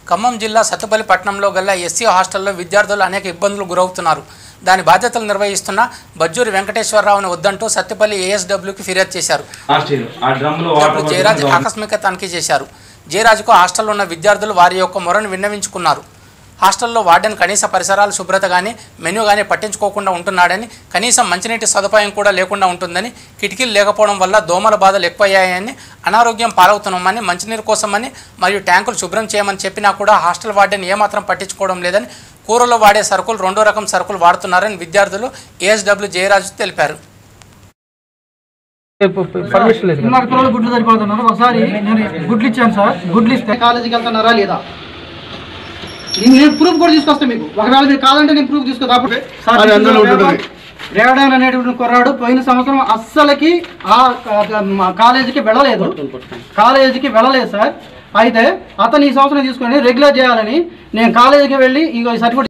ఖమ్మం జిల్లా సత్తుపల్లి పట్టణంలో గల ఎస్సీ హాస్టల్లో విద్యార్థులు అనేక ఇబ్బందులు గురవుతున్నారు దాని బాధ్యతలు నిర్వహిస్తున్న బజ్జూరి వెంకటేశ్వరరావుని వద్దంటూ సత్తుపల్లి ఏఎస్డబ్ల్యూకి ఫిర్యాదు చేశారు ఆస్ట్రేలియా ఆ డ్రమ్లో అప్పుడు వాటర్ జయరాజ్ పట్టుకొని ఆకస్మిక తనిఖీ చేశారు జయరాజ్కు హాస్టల్లో ఉన్న విద్యార్థులు వారి యొక్క మొరను విన్నవించుకున్నారు హాస్టల్లో వార్డెన్ కనీస పరిసరాల శుభ్రత కానీ మెనూ కానీ పట్టించుకోకుండా ఉంటున్నాడని కనీసం మంచినీటి సదుపాయం కూడా లేకుండా ఉంటుందని కిటికీలు లేకపోవడం వల్ల దోమల బాధలు ఎక్కువయ్యాయని అనారోగ్యం పాలవుతున్నామని మంచినీరు కోసమని మరియు ట్యాంకులు శుభ్రం చేయమని చెప్పినా కూడా హాస్టల్ వార్డెన్ ఏమాత్రం పట్టించుకోవడం లేదని కూరలో వాడే సరుకులు రెండో రకం సరుకులు వాడుతున్నారని విద్యార్థులు ఏఎస్డబ్ల్యూ జయరాజు తెలిపారు పర్మిషన్ లేదు ఉన్నారు పిల్లలు గుడ్లు సరిపోతున్నారు ఒకసారి నేను గుడ్లు ఇచ్చాను సార్ గుడ్లు ఇస్తే కాలేజీకి వెళ్తున్నారా లేదా ఇది నేను ప్రూఫ్ కూడా తీసుకొస్తాను మీకు ఒకవేళ మీరు కాదంటే నేను ప్రూఫ్ తీసుకొస్తా అప్పుడు సార్ అది అందులో ఉంటుంది. రేవడాన్- రేవడాన్ అనేటువంటి కుర్రాడు పోయిన సంవత్సరం అస్సలకి ఆ కా- మా కాలేజీకి వెళ్ళలేదు కాలేజీకి వెళ్ళలేదు సార్ అయితే అతను ఈ సంవత్సరం తీసుకొని రెగ్యులర్ చేయాలని నేను కాలేజీకి వెళ్ళి ఇంకో సర్టిఫికేట్